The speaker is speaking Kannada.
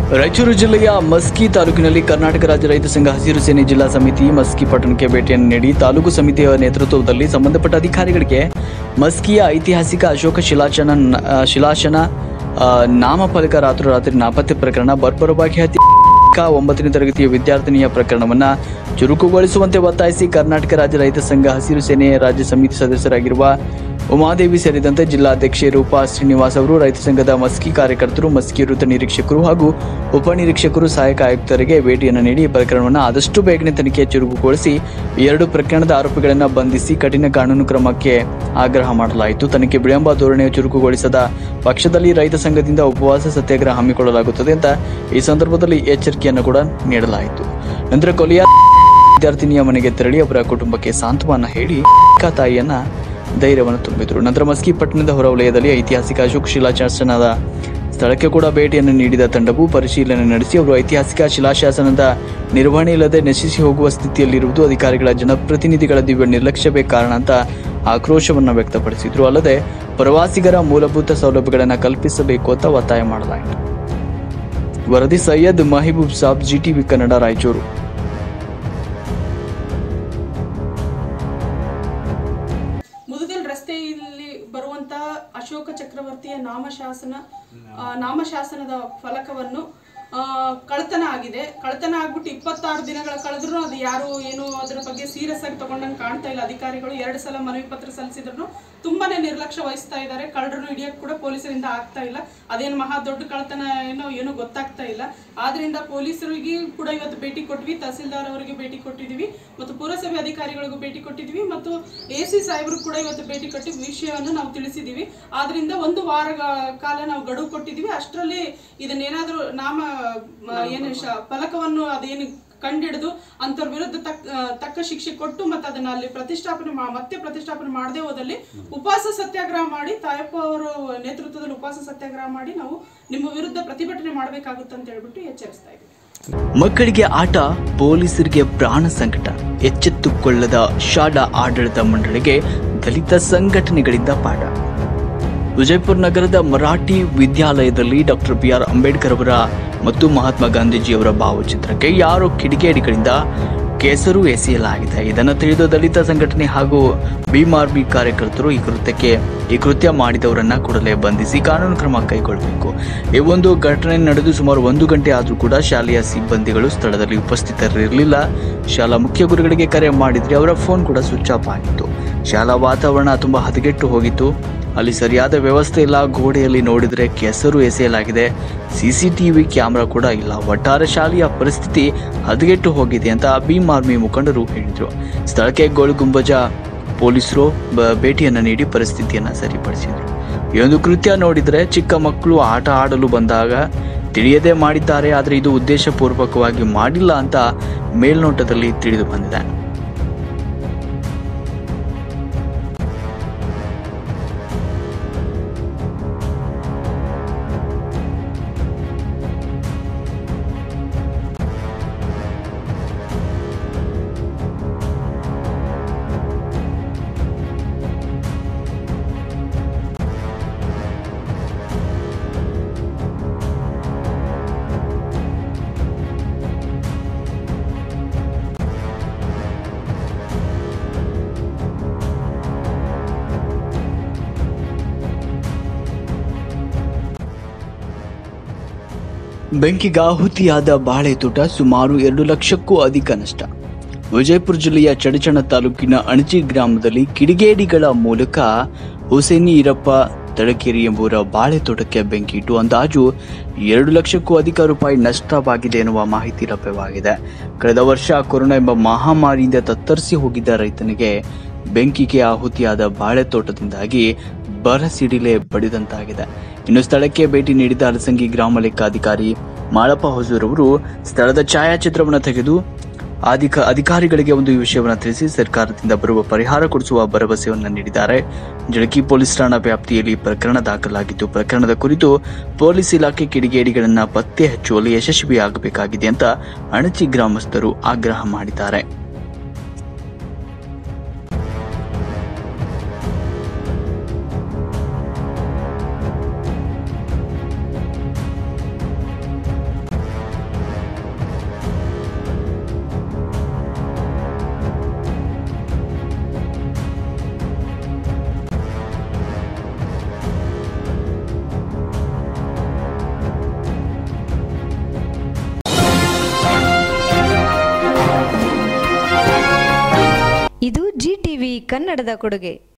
ರಾಯಚೂರು ಜಿಲ್ಲೆಯ ಮಸ್ಕಿ ತಾಲೂಕಿನಲ್ಲಿ ಕರ್ನಾಟಕ ರಾಜ್ಯ ರೈತ ಸಂಘ ಹಸಿರು ಸೇನೆ ಜಿಲ್ಲಾ ಸಮಿತಿ ಮಸ್ಕಿ ಪಟ್ಟಣಕ್ಕೆ ಭೇಟಿಯನ್ನು ನೀಡಿ ತಾಲೂಕು ಸಮಿತಿಯ ನೇತೃತ್ವದಲ್ಲಿ ಸಂಬಂಧಪಟ್ಟ ಅಧಿಕಾರಿಗಳಿಗೆ ಮಸ್ಕಿಯ ಐತಿಹಾಸಿಕ ಅಶೋಕ ಶಿಲಾಶನ ಆ, ಶಿಲಾಶನ ಆ, ನಾಮಫಲಕ ರಾತ್ರೋರಾತ್ರಿ ನಾಪತ್ತೆ ಪ್ರಕರಣ ಬರ್ಬರವಾಗಿ ಹತ್ಯೆ ಕ ಒಂಬತ್ತನೇ ತರಗತಿಯ ವಿದ್ಯಾರ್ಥಿನಿಯ ಪ್ರಕರಣವನ್ನ ಚುರುಕುಗೊಳಿಸುವಂತೆ ಒತ್ತಾಯಿಸಿ ಕರ್ನಾಟಕ ರಾಜ್ಯ ರೈತ ಸಂಘ ಹಸಿರು ಸೇನೆ ರಾಜ್ಯ ಸಮಿತಿ ಸದಸ್ಯರಾಗಿರುವ ಉಮಾದೇವಿ ಸೇರಿದಂತೆ ಜಿಲ್ಲಾಧ್ಯಕ್ಷೆ ರೂಪಾ ಶ್ರೀನಿವಾಸ್ ಅವರು ರೈತ ಸಂಘದ ಮಸ್ಕಿ ಕಾರ್ಯಕರ್ತರು ಮಸ್ಕಿ ವೃತ್ತ ನಿರೀಕ್ಷಕರು ಹಾಗೂ ಉಪನಿರೀಕ್ಷಕರು ಸಹಾಯಕ ಆಯುಕ್ತರಿಗೆ ಭೇಟಿಯನ್ನು ನೀಡಿ ಈ ಪ್ರಕರಣವನ್ನು ಆದಷ್ಟು ಬೇಗನೆ ತನಿಖೆ ಚುರುಕುಗೊಳಿಸಿ ಎರಡು ಪ್ರಕರಣದ ಆರೋಪಿಗಳನ್ನು ಬಂಧಿಸಿ ಕಠಿಣ ಕಾನೂನು ಕ್ರಮಕ್ಕೆ ಆಗ್ರಹ ಮಾಡಲಾಯಿತು ತನಿಖೆ ವಿಳಂಬ ಧೋರಣೆ ಚುರುಕುಗೊಳಿಸದ ಪಕ್ಷದಲ್ಲಿ ರೈತ ಸಂಘದಿಂದ ಉಪವಾಸ ಸತ್ಯಾಗ್ರಹ ಹಮ್ಮಿಕೊಳ್ಳಲಾಗುತ್ತದೆ ಅಂತ ಈ ಸಂದರ್ಭದಲ್ಲಿ ಎಚ್ಚರಿಕೆಯನ್ನು ಕೂಡ ನೀಡಲಾಯಿತು ನಂತರ ಕೊಲೆಯ ವಿದ್ಯಾರ್ಥಿನಿಯ ಮನೆಗೆ ತೆರಳಿ ಅವರ ಕುಟುಂಬಕ್ಕೆ ಸಾಂತ್ವನ ಹೇಳಿ ಅಕ್ಕ ತಾಯಿಯನ್ನ ಧೈರ್ಯವನ್ನು ತುಂಬಿದರು ನಂತರ ಮಸ್ಕಿ ಪಟ್ಟಣದ ಹೊರವಲಯದಲ್ಲಿ ಐತಿಹಾಸಿಕ ಅಶೋಕ್ ಶಿಲಾಶಾಸನದ ಸ್ಥಳಕ್ಕೆ ಕೂಡ ಭೇಟಿಯನ್ನು ನೀಡಿದ ತಂಡವು ಪರಿಶೀಲನೆ ನಡೆಸಿ ಅವರು ಐತಿಹಾಸಿಕ ಶಿಲಾಶಾಸನದ ನಿರ್ವಹಣೆ ಇಲ್ಲದೆ ನಶಿಸಿ ಹೋಗುವ ಸ್ಥಿತಿಯಲ್ಲಿರುವುದು ಅಧಿಕಾರಿಗಳ ಜನಪ್ರತಿನಿಧಿಗಳ ದಿವ್ಯ ನಿರ್ಲಕ್ಷ್ಯವೇ ಕಾರಣ ಅಂತ ಆಕ್ರೋಶವನ್ನು ವ್ಯಕ್ತಪಡಿಸಿದ್ರು ಅಲ್ಲದೆ ಪ್ರವಾಸಿಗರ ಮೂಲಭೂತ ಸೌಲಭ್ಯಗಳನ್ನು ಕಲ್ಪಿಸಬೇಕು ಅಂತ ಒತ್ತಾಯ ಮಾಡಲಾಯಿತು ವರದಿ ಸೈಯದ್ ಮಹಿಬೂಬ್ ಸಾಬ್ ಜಿಟಿವಿ ಕನ್ನಡ ರಾಯಚೂರು ಮುದುಗಲ್ ರಸ್ತೆಯಲ್ಲಿ ಬರುವಂತಹ ಅಶೋಕ ಚಕ್ರವರ್ತಿಯ ನಾಮಶಾಸನ ಆ, ನಾಮಶಾಸನದ ಫಲಕವನ್ನು ಆ, ಕಳ್ತನ ಆಗಿದೆ ಕಳ್ತನ ಆಗ್ಬಿಟ್ಟು ಇಪ್ಪತ್ತಾರು ದಿನಗಳ ಕಳೆದ್ರು ಅದು ಯಾರು ಏನು ಅದರ ಬಗ್ಗೆ ಸೀರಿಯಸ್ ಆಗಿ ತಗೊಂಡಂಗೆ ಕಾಣ್ತಾ ಇಲ್ಲ ಅಧಿಕಾರಿಗಳು ಎರಡು ಸಲ ಮನವಿ ಪತ್ರ ಸಲ್ಲಿಸಿದ್ರು ತುಂಬಾನೇ ನಿರ್ಲಕ್ಷ್ಯ ವಹಿಸ್ತಾ ಇದ್ದಾರೆ ಕಳ್ಳರನ್ನು ಹಿಡಿಯಕ್ಕೆ ಕೂಡ ಪೊಲೀಸರಿಂದ ಆಗ್ತಾ ಇಲ್ಲ ಅದೇನು ಮಹಾ ದೊಡ್ಡ ಕಳ್ತನ ಏನೋ ಏನೋ ಗೊತ್ತಾಗ್ತಾ ಇಲ್ಲ ಆದ್ರಿಂದ ಪೊಲೀಸರಿಗೆ ಕೂಡ ಇವತ್ತು ಭೇಟಿ ಕೊಟ್ವಿ ತಹಸೀಲ್ದಾರ್ ಅವರಿಗೆ ಭೇಟಿ ಕೊಟ್ಟಿದ್ವಿ ಮತ್ತು ಪುರಸಭೆ ಅಧಿಕಾರಿಗಳಿಗೂ ಭೇಟಿ ಕೊಟ್ಟಿದ್ವಿ ಮತ್ತು ಎ ಸಿ ಸಾಹೇಬರು ಕೂಡ ಇವತ್ತು ಭೇಟಿ ಕೊಟ್ಟು ವಿಷಯವನ್ನು ನಾವು ತಿಳಿಸಿದ್ದೀವಿ ಆದ್ರಿಂದ ಒಂದು ವಾರ ಕಾಲ ನಾವು ಗಡುವು ಕೊಟ್ಟಿದ್ದೀವಿ ಅಷ್ಟರಲ್ಲಿ ಇದನ್ನೇನಾದ್ರೂ ನಾಮ ಮ, ಏನು ಶ- ಫಲಕವನ್ನು ಅದೇನು ಕಂಡಿಡಿದು ಅಂಥವ್ರ ವಿರುದ್ಧ ತಕ್ಕ ಆ, ತಕ್ಕ ಶಿಕ್ಷೆ ಕೊಟ್ಟು ಮತ್ತೆ ಅದನ್ನ ಅಲ್ಲಿ ಪ್ರತಿಷ್ಠಾಪನೆ ಮಾ- ಮತ್ತೆ ಪ್ರತಿಷ್ಠಾಪನೆ ಮಾಡದೆ ಹೋದಲ್ಲಿ ಉಪವಾಸ ಸತ್ಯಾಗ್ರಹ ಮಾಡಿ ತಾಯಪ್ಪ ಅವರ ನೇತೃತ್ವದಲ್ಲಿ ಉಪವಾಸ ಸತ್ಯಾಗ್ರಹ ಮಾಡಿ ನಾವು ನಿಮ್ಮ ವಿರುದ್ಧ ಪ್ರತಿಭಟನೆ ಮಾಡಬೇಕಾಗುತ್ತೆ ಅಂತ ಹೇಳ್ಬಿಟ್ಟು ಎಚ್ಚರಿಸ್ತಾ ಇದ್ದೀವಿ ಮಕ್ಕಳಿಗೆ ಆಟ ಪೊಲೀಸರಿಗೆ ಪ್ರಾಣ ಸಂಕಟ ಎಚ್ಚೆತ್ತುಕೊಳ್ಳದ ಶಾಲಾ ಆಡಳಿತ ಮಂಡಳಿಗೆ ದಲಿತ ಸಂಘಟನೆಗಳಿಂದ ಪಾಠ ವಿಜಯಪುರ ನಗರದ ಮರಾಠಿ ವಿದ್ಯಾಲಯದಲ್ಲಿ ಡಾಕ್ಟರ್ ಬಿ ಆರ್ ಅಂಬೇಡ್ಕರ್ ಅವರ ಮತ್ತು ಮಹಾತ್ಮ ಗಾಂಧೀಜಿಯವರ ಭಾವಚಿತ್ರಕ್ಕೆ ಯಾರೋ ಕಿಡಿಗೇಡಿಗಳಿಂದ ಕೆಸರು ಎಸೆಯಲಾಗಿದೆ ಇದನ್ನು ತಿಳಿದ ದಲಿತ ಸಂಘಟನೆ ಹಾಗೂ ಬಿಮಾರ್ಬಿ ಕಾರ್ಯಕರ್ತರು ಈ ಕೃತ್ಯಕ್ಕೆ ಈ ಕೃತ್ಯ ಮಾಡಿದವರನ್ನ ಕೂಡಲೇ ಬಂಧಿಸಿ ಕಾನೂನು ಕ್ರಮ ಕೈಗೊಳ್ಳಬೇಕು ಈ ಒಂದು ಘಟನೆ ನಡೆದು ಸುಮಾರು ಒಂದು ಗಂಟೆ ಆದರೂ ಕೂಡ ಶಾಲೆಯ ಸಿಬ್ಬಂದಿಗಳು ಸ್ಥಳದಲ್ಲಿ ಉಪಸ್ಥಿತರಿರಲಿಲ್ಲ ಶಾಲಾ ಮುಖ್ಯ ಗುರುಗಳಿಗೆ ಕರೆ ಮಾಡಿದ್ರೆ ಅವರ ಫೋನ್ ಕೂಡ ಸ್ವಿಚ್ ಆಫ್ ಆಗಿತ್ತು ಶಾಲಾ ವಾತಾವರಣ ತುಂಬಾ ಹದಗೆಟ್ಟು ಹೋಗಿತ್ತು ಅಲ್ಲಿ ಸರಿಯಾದ ವ್ಯವಸ್ಥೆ ಇಲ್ಲ ಗೋಡೆಯಲ್ಲಿ ನೋಡಿದ್ರೆ ಕೆಸರು ಎಸೆಯಲಾಗಿದೆ ಸಿಸಿಟಿವಿ ಕ್ಯಾಮೆರಾ ಕೂಡ ಇಲ್ಲ ಒಟ್ಟಾರೆ ಶಾಲೆಯ ಪರಿಸ್ಥಿತಿ ಹದಗೆಟ್ಟು ಹೋಗಿದೆ ಅಂತ ಭೀಮ್ ಆರ್ಮಿ ಮುಖಂಡರು ಹೇಳಿದರು ಸ್ಥಳಕ್ಕೆ ಗೋಳು ಗುಂಬಜ ಪೊಲೀಸರು ಬ- ಭೇಟಿಯನ್ನ ನೀಡಿ ಪರಿಸ್ಥಿತಿಯನ್ನ ಸರಿಪಡಿಸಿದರು ಈ ಒಂದು ಕೃತ್ಯ ನೋಡಿದ್ರೆ ಚಿಕ್ಕ ಮಕ್ಕಳು ಆಟ ಆಡಲು ಬಂದಾಗ ತಿಳಿಯದೆ ಮಾಡಿದ್ದಾರೆ ಆದರೆ ಇದು ಉದ್ದೇಶಪೂರ್ವಕವಾಗಿ ಮಾಡಿಲ್ಲ ಅಂತ ಮೇಲ್ನೋಟದಲ್ಲಿ ತಿಳಿದು ಬಂದಿದೆ ಬೆಂಕಿಗಾಹುತಿಯಾದ ಬಾಳೆ ತೋಟ ಸುಮಾರು ಎರಡು ಲಕ್ಷಕ್ಕೂ ಅಧಿಕ ನಷ್ಟ ವಿಜಯಪುರ ಜಿಲ್ಲೆಯ ಚಡಚಣ ತಾಲೂಕಿನ ಅಣಜಿ ಗ್ರಾಮದಲ್ಲಿ ಕಿಡಿಗೇಡಿಗಳ ಮೂಲಕ ಹುಸೇನಿ ಈರಪ್ಪ ತಡಕೇರಿ ಎಂಬುವರ ಬಾಳೆ ತೋಟಕ್ಕೆ ಬೆಂಕಿ ಇಟ್ಟು ಅಂದಾಜು ಎರಡು ಲಕ್ಷಕ್ಕೂ ಅಧಿಕ ರೂಪಾಯಿ ನಷ್ಟವಾಗಿದೆ ಎನ್ನುವ ಮಾಹಿತಿ ಲಭ್ಯವಾಗಿದೆ ಕಳೆದ ವರ್ಷ ಕೊರೋನಾ ಎಂಬ ಮಹಾಮಾರಿಯಿಂದ ತತ್ತರಿಸಿ ಹೋಗಿದ್ದ ರೈತನಿಗೆ ಬೆಂಕಿಗೆ ಆಹುತಿಯಾದ ಬಾಳೆ ತೋಟದಿಂದಾಗಿ ಬರಸಿಡಿಲೆ ಬಡಿದಂತಾಗಿದೆ ಇನ್ನು ಸ್ಥಳಕ್ಕೆ ಭೇಟಿ ನೀಡಿದ ಅಲಸಂಗಿ ಗ್ರಾಮ ಲೆಕ್ಕಾಧಿಕಾರಿ ಮಾಳಪ್ಪ ಹೊಸೂರ್ ಅವರು ಸ್ಥಳದ ಛಾಯಾಚಿತ್ರವನ್ನು ತೆಗೆದು ಅಧಿಕ ಅಧಿಕಾರಿಗಳಿಗೆ ಒಂದು ಈ ವಿಷಯವನ್ನು ತಿಳಿಸಿ ಸರ್ಕಾರದಿಂದ ಬರುವ ಪರಿಹಾರ ಕೊಡಿಸುವ ಭರವಸೆಯನ್ನು ನೀಡಿದ್ದಾರೆ ಜಳಕಿ ಪೊಲೀಸ್ ಠಾಣಾ ವ್ಯಾಪ್ತಿಯಲ್ಲಿ ಪ್ರಕರಣ ದಾಖಲಾಗಿದ್ದು ಪ್ರಕರಣದ ಕುರಿತು ಪೊಲೀಸ್ ಇಲಾಖೆ ಕಿಡಿಗೇಡಿಗಳನ್ನ ಪತ್ತೆ ಹಚ್ಚುವಲ್ಲಿ ಯಶಸ್ವಿಯಾಗಬೇಕಾಗಿದೆ ಅಂತ ಅಣಚಿ ಗ್ರಾಮಸ್ಥರು ಆಗ್ರಹ ಮಾಡಿದ್ದಾರೆ ಇದು ಜಿ ಟಿವಿ ಕನ್ನಡದ ಕೊಡುಗೆ